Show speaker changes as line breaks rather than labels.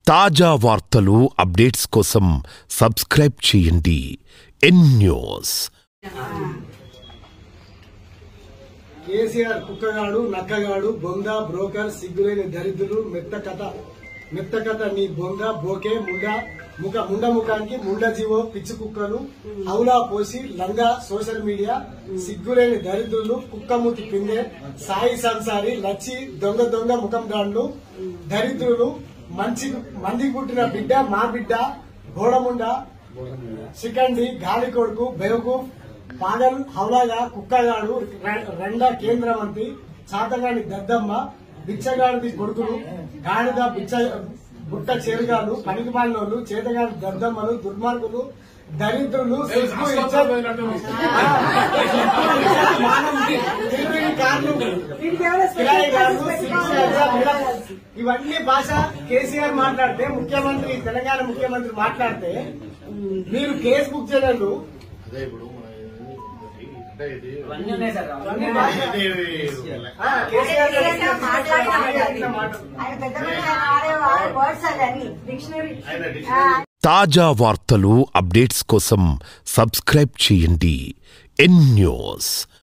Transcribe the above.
తాజా వార్తలు అప్డేట్స్ కోసం సబ్స్క్రైబ్ చేయండి ఎన్ న్యూస్
కేసీఆర్ కుక్కగాడు నక్కగాడు బొంద బ్రోకర్ సిగ్గులేని దరిద్రులు మెత్త కథ మెత్త కథ నీ బొంద బోకే ముండ ముఖ ముండ ముఖానికి ముండ జీవో పిచ్చి కుక్కలు అవులా పోసి లంగా సోషల్ మీడియా సిగ్గులేని దరిద్రులు కుక్కమూతి పిండే సాయి సంసారి లచ్చి దొంగ దొంగ ముఖం దాండ్లు దరిద్రులు మంచి మంది పుట్టిన బిడ్డ మా బిడ్డ గోడముండ సికండి గాలి కొడుకు బెవకు పాగల్ హౌలాగా కుక్కగాడు రె- రెండ కేంద్ర మంత్రి చాతగాని దద్దమ్మ బిచ్చగాడిది కొడుకులు గాడిద బిచ్చ బుట్ట చేరుగాలు పనికి పాలినోళ్ళు చేతగాని దద్దమ్మలు దుర్మార్గులు దరిద్రులు సిగ్గు ఇజ్జత్, ఆ, మానం, తిరిగి కార్లు కిరాయిదారులు, సిగ్గు లజ్జ, మెడ. ఇవన్నీ భాష కేసీఆర్ మాట్లాడితే ముఖ్యమంత్రి తెలంగాణ ముఖ్యమంత్రి మాట్లాడితే మీరు కేసు బుక్ చేయలేదు
అదే ఇప్పుడు మన ఇది అంటే ఇది
ఇవన్నీ ఉన్నాయి సార్
ఇవన్నీ భాష. ఆ, కేసీఆర్ గారు ఇట్లా మాట్లాడు.
ఆయన పెద్ద మనిషి ఆయన వాడే వాడే వర్డ్స్ అవన్నీ డిక్షనరీ
ఆయన dictionary.
తాజా వార్తలు అప్డేట్స్ కోసం సబ్స్క్రైబ్ చేయండి ఎన్ న్యూస్